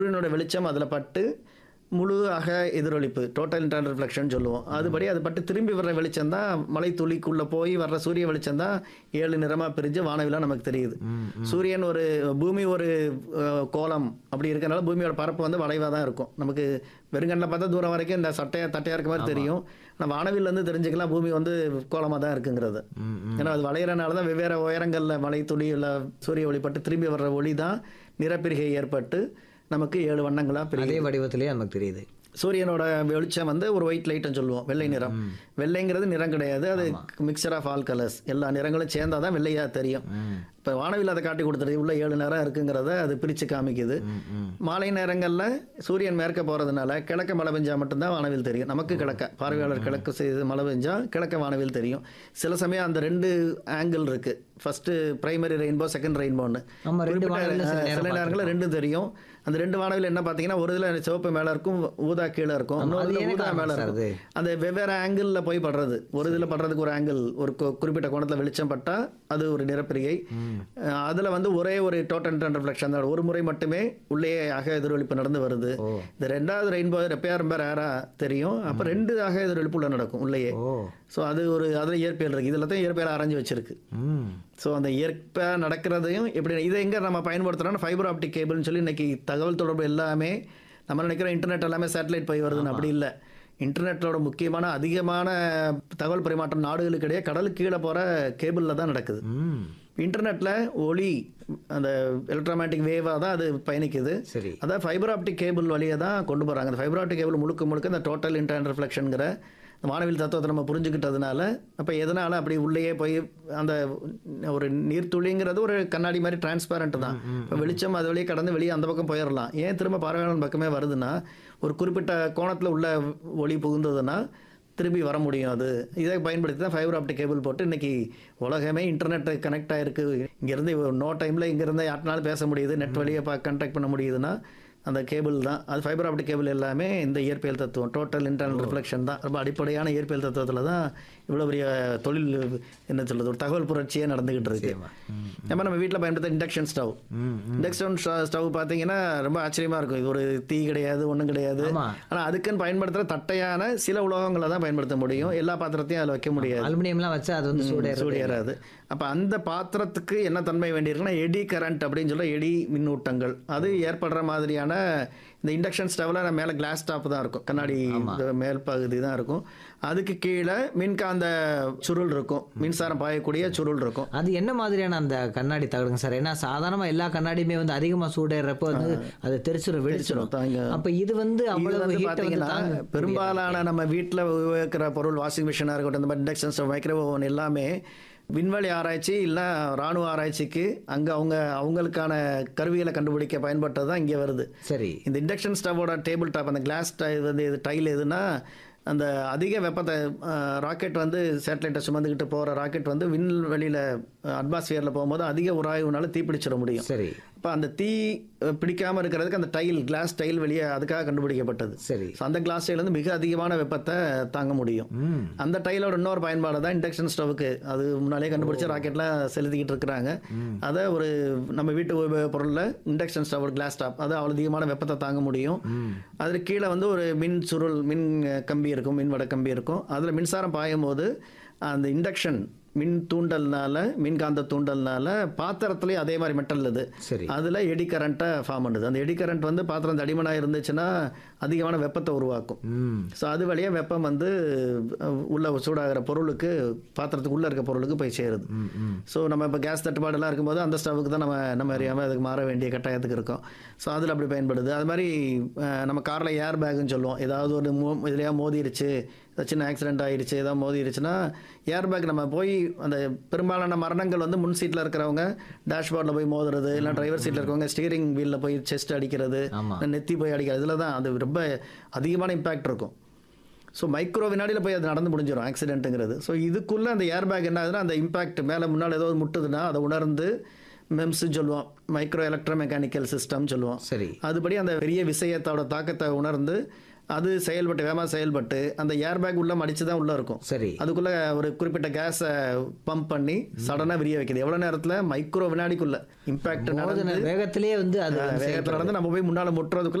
சூரியனோட வெளிச்சம் அதில் பட்டு முழு அக எதிரொலிப்பு டோட்டல் இன்டர்னல் ரிஃப்ளெக்ஷன் சொல்லுவோம் அதுபடி அது பட்டு திரும்பி வர்ற வெளிச்சம் தான் மலை துளிக்குள்ளே போய் வர்ற சூரிய வெளிச்சம் தான் ஏழு நிறமாக பிரிஞ்சு வானவிலாம் நமக்கு தெரியுது சூரியன் ஒரு பூமி ஒரு அஹ், கோலம் அப்படி இருக்கறனால பூமியோட பரப்பு வந்து வளைவாக தான் இருக்கும் நமக்கு வெறுங்கண்ணில் பார்த்தா தூரம் வரைக்கும் இந்த சட்டையா தட்டையாக இருக்க மாதிரி தெரியும் ஆனால் வானவில்ல இருந்து தெரிஞ்சுக்கலாம் பூமி வந்து கோலமாக தான் இருக்குங்கிறது ஏன்னா அது வளையிறனால தான் வெவ்வேறு உயரங்களில் மலை துளி இல்லை சூரிய ஒளிப்பட்டு திரும்பி வர்ற ஒளி தான் நிறப்பிரிகை ஏற்பட்டு நமக்கு ஏழு வண்ணங்களாக பிரியும் அதே வடிவத்திலேயே நமக்கு தெரியுது சூரியனோட வெளிச்சம் வந்து ஒரு ஒயிட் லைட்னு சொல்லுவோம் வெள்ளை நிறம் வெள்ளைங்கிறது நிறம் கிடையாது அது மிக்சர் ஆஃப் ஆல் கலர்ஸ் எல்லா நிறங்களும் சேர்ந்தாதான் தான் வெள்ளையாக தெரியும் இப்போ வானவில் அதை காட்டி கொடுத்துருது உள்ள ஏழு நிறம் இருக்குங்கிறத அது பிரித்து காமிக்குது மாலை நேரங்களில் சூரியன் மேற்க போகிறதுனால கிழக்க மழை பெஞ்சா மட்டும்தான் வானவில் தெரியும் நமக்கு கிழக்க பார்வையாளர் கிழக்கு செய்து மழை பெஞ்சா கிழக்க வானவில் தெரியும் சில சமயம் அந்த ரெண்டு ஆங்கிள் இருக்குது ஃபஸ்ட்டு பிரைமரி ரெயின்போ செகண்ட் ரெயின்போன்னு ஆமா, ரெண்டு வானவில்ல சில நேரம் சில நேரங்களில் ரெண்டும் தெரியும் அந்த ரெண்டு வானவில் என்ன பார்த்தீங்கன்னா ஒரு இதில் சிவப்பு மேலே இருக்கும் ஊதா கீழே இருக்கும் ஆமா, அது இன்னொரு என்ன ஊதா காரணம் மேலே சார் இருக்கும் அது? அந்த வெவ்வேறு ஆங்கிளில் போய் படுறது ஒரு இதில் படுறதுக்கு ஒரு ஆங்கிள் ஒரு கு- குறிப்பிட்ட கோணத்தில் வெளிச்சம் பட்டா அது ஒரு நிறப்பிரிகை அதில் வந்து ஒரே ஒரு டோட்டல் இன்டர்ன் ரிஃப்ளெக்ஷன் தான் ஒரு முறை மட்டுமே உள்ளே அக எதிரொலிப்பு நடந்து வருது ஓ. இந்த ரெண்டாவது ரெயின்போ ரெப்பையா ரொம்ப ரேராக தெரியும் அப்போ ரெண்டு அக எதிரொலிப்பு உள்ள நடக்கும் உள்ளேயே ஓ ஸோ அது ஒரு அதில் இயற்பியல் இருக்குது இதில் தான் இயற்பியல் அரைஞ்சு வச்சிருக்கு ம் ஸோ அந்த இயற்கையாக நடக்கிறதையும் எப்படி இதை எங்கே நம்ம பயன்படுத்துகிறோம்னா ஃபைபர் ஆப்டிக் கேபிள்னு சொல்லி இன்னைக்கு தகவல் தொடர்பு எல்லாமே நம்ம நினைக்கிறோம் இன்டர்நெட் எல்லாமே சேட்டலைட் போய் வருதுன்னு அப்படி இல்லை இன்டர்நெட்டோட முக்கியமான அதிகமான தகவல் பரிமாற்றம் நாடுகளுக்கு இடையே கடலுக்கு கீழே போகிற கேபிளில் தான் நடக்குது ம் இன்டர்நெட்டில் ஒளி அந்த எலக்ட்ரோமேட்டிக் வேவாக தான் அது பயணிக்குது சரி அதான் ஃபைபர் ஆப்டிக் கேபிள் வழியாக தான் கொண்டு போகிறாங்க அந்த ஃபைபர் ஆப்டிக் கேபிள் முழுக்க முழுக்க இந்த டோட்டல் இன்டர்னல் ரிஃப்ளெக்ஷனுங்கிற வானவில் தத்துவத்தை நம்ம புரிஞ்சுக்கிட்டதுனால அப்போ எதனால் அப்படி உள்ளேயே போய் அந்த ஒரு நீர்த்துளிங்கிறது ஒரு கண்ணாடி மாதிரி டிரான்ஸ்பேரண்ட் தான் இப்போ வெளிச்சம் அது வழியே கடந்து வெளியே அந்த பக்கம் போயிடலாம் ஏன் திரும்ப பார்வையாளர் பக்கமே வருதுன்னா ஒரு குறிப்பிட்ட கோணத்தில் உள்ள ஒளி புகுந்ததுன்னா திரும்பி வர முடியும் அது இதை பயன்படுத்தி தான் ஃபைபர் ஆப்டிக் கேபிள் போட்டு இன்னைக்கு உலகமே இன்டர்நெட் கனெக்ட் ஆயிருக்கு இங்கேருந்து நோ டைமில் இங்கேருந்து யார்ட்னாலும் பேச முடியுது நெட் வழியை பா கண்டக்ட் பண்ண முடியுதுன்னா அந்த கேபிள் தான் அது ஃபைபர் ஆப்டிக் கேபிள் எல்லாமே இந்த இயற்பியல் தத்துவம் டோட்டல் இன்டர்னல் ரிஃப்ளெக்ஷன் தான் ரொம்ப அடிப்படையான இயற்பியல் தத்துவத்தில் தான் இவ்வளோ பெரிய தொழில் என்ன சொல்றது ஒரு தகவல் புரட்சியே நடந்துகிட்டு இருக்கு நம்ம நம்ம வீட்டில் பயன்படுத்த இண்டக்ஷன் ஸ்டவ் இண்டக்ஷன் ஸ்டவ் பார்த்தீங்கன்னா ரொம்ப ஆச்சரியமா இருக்கும் இது ஒரு தீ கிடையாது ஒன்றும் கிடையாது ஆமா. ஆனால் அதுக்குன்னு பயன்படுத்துகிற தட்டையான சில உலோகங்களை தான் பயன்படுத்த முடியும் எல்லா பாத்திரத்தையும் அதில் வைக்க முடியாது அலுமினியம்லாம் வச்சா அது வந்து சூடே சூடியறாது அப்போ அந்த பாத்திரத்துக்கு என்ன தன்மை வேண்டியிருக்குன்னா எடி கரண்ட் அப்படின்னு சொல்ல எடி மின்னூட்டங்கள் அது ஏற்படுற மாதிரியான இந்த இண்டக்ஷன் ஸ்டவ்வில் மேலே கிளாஸ் டாப் தான் இருக்கும் கண்ணாடி இந்த மேல் பகுதி தான் இருக்கும் அதுக்கு கீழே மின்காந்த சுருள் இருக்கும் மின்சாரம் பாயக்கூடிய சுருள் இருக்கும் அது என்ன மாதிரியான அந்த கண்ணாடி தகடுங்க சார் ஏன்னா சாதாரணமா எல்லா கண்ணாடியுமே வந்து அதிகமா சூடேறப்போ வந்து அது தெரிச்சிடும் வெடிச்சிடும் தாங்க அப்ப இது வந்து இது அவ்வளவு வந்து ஹீட்டை வந்து பார்த்தீங்கன்னா தாங்க பெரும்பாலான நம்ம வீட்டில் உபயோகிக்கிற பொருள் வாஷிங் மிஷினாக இருக்கட்டும் இந்த மாதிரி இண்டக்ஷன் ஸ்டவ் மைக்ரோவேவ் ஓவன் எல்லாமே விண்வெளி ஆராய்ச்சி இல்லை ராணுவ ஆராய்ச்சிக்கு அங்கே அவங்க அவங்களுக்கான கருவிகளை கண்டுபிடிக்க பயன்பட்டது தான் இங்கே வருது சரி இந்த இண்டக்ஷன் ஸ்டவோட டேபிள் டாப் அந்த கிளாஸ் வந்து இது டைல் எதுனா அந்த அதிக வெப்பத்தை ராக்கெட் வந்து சேட்டலைட்டை சுமந்துக்கிட்டு போகிற ராக்கெட் வந்து விண்வெளியில் அட்மாஸ்பியரில் போகும்போது அதிக உராய்வுனால தீப்பிடிச்சிட முடியும் சரி இப்போ அந்த தீ அஹ், பிடிக்காம இருக்கிறதுக்கு அந்த டைல் கிளாஸ் டைல் வெளியே அதுக்காக கண்டுபிடிக்கப்பட்டது சரி ஸோ அந்த கிளாஸ் டைல் வந்து மிக அதிகமான வெப்பத்தை தாங்க முடியும் ம் அந்த டைலோட இன்னொரு பயன்பாடு தான் இண்டக்ஷன் ஸ்டவ்வுக்கு அது முன்னாலே கண்டுபிடிச்ச ராக்கெட்லாம் செலுத்திக்கிட்டு இருக்கிறாங்க அதை ஒரு நம்ம வீட்டு உபயோக பொருளில் இண்டக்ஷன் ஸ்டவ் கிளாஸ் டாப் அது அவ்வளோ அதிகமான வெப்பத்தை தாங்க முடியும் அதுக்கு கீழே வந்து ஒரு மின் சுருள் மின் அஹ், கம்பி இருக்கும் மின் வட கம்பி இருக்கும் அதில் மின்சாரம் பாயும் போது அந்த இண்டக்ஷன் மின் தூண்டல்னால மின்காந்த தூண்டல்னால பாத்திரத்துலேயே அதே மாதிரி மெட்டல் இது சரி அதில் எடி கரண்ட்டை ஃபார்ம் பண்ணுது அந்த எடி கரண்ட் வந்து பாத்திரம் தடிமனாக இருந்துச்சுன்னா அதிகமான வெப்பத்தை உருவாக்கும் ம் ஸோ அது வழியாக வெப்பம் வந்து அஹ், உள்ள சூடாகிற பொருளுக்கு பாத்திரத்துக்கு உள்ளே இருக்க பொருளுக்கு போய் சேருது ம் ம் ஸோ நம்ம இப்போ கேஸ் தட்டுப்பாடெல்லாம் இருக்கும்போது அந்த ஸ்டவ்வுக்கு தான் நம்ம நம்ம அறியாமல் அதுக்கு மாற வேண்டிய கட்டாயத்துக்கு இருக்கோம் ஸோ அதில் அப்படி பயன்படுது அது மாதிரி அஹ், நம்ம காரில் ஏர் பேக்குன்னு சொல்லுவோம் ஏதாவது ஒரு மோ இதுலையா மோதிருச்சு ஏதாவது சின்ன ஆக்சிடென்ட் ஆயிடுச்சு ஏதாவது மோதிருச்சுன்னா ஏர் பேக் நம்ம போய் அந்த பெரும்பாலான மரணங்கள் வந்து முன் சீட்டில் இருக்கிறவங்க டேஷ்போர்டில் போய் மோதுறது இல்லை டிரைவர் சீட்டில் இருக்கவங்க ஸ்டீரிங் வீலில் போய் செஸ்ட் அடிக்கிறது ஆமா நெத்தி போய் அடிக்கிறது இதில் தான் அது ரொம்ப அதிகமான இம்பேக்ட் இருக்கும் ஸோ மைக்ரோ வினாடியில் போய் அது நடந்து முடிஞ்சிடும் ஆக்சிடென்ட்டுங்கிறது ஸோ இதுக்குள்ளே அந்த ஏர் பேக் என்ன ஆகுதுன்னா அந்த இம்பாக்ட் மேலே முன்னால் ஏதோ முட்டுதுன்னா அதை உணர்ந்து மெம்ஸ்ன்னு சொல்லுவோம் மைக்ரோ எலக்ட்ரோ மெக்கானிக்கல் சிஸ்டம் சொல்லுவோம் சரி அதுபடி அந்த பெரிய விஷயத்தோட தாக்கத்தை உணர்ந்து அது செயல்பட்டு வேகமாக செயல்பட்டு அந்த ஏர் பேக் உள்ள மடிச்சு தான் உள்ள இருக்கும் சரி அதுக்குள்ள ஒரு குறிப்பிட்ட கேஸை பம்ப் பண்ணி சடனாக விரிய வைக்குது எவ்வளோ நேரத்தில் மைக்ரோ வினாடிக்குள்ள இம்பாக்ட் மோதின வேகத்திலேயே வந்து அது வந்து வேகத்தில் நடந்து நம்ம போய் முன்னால் முட்டுறதுக்குள்ள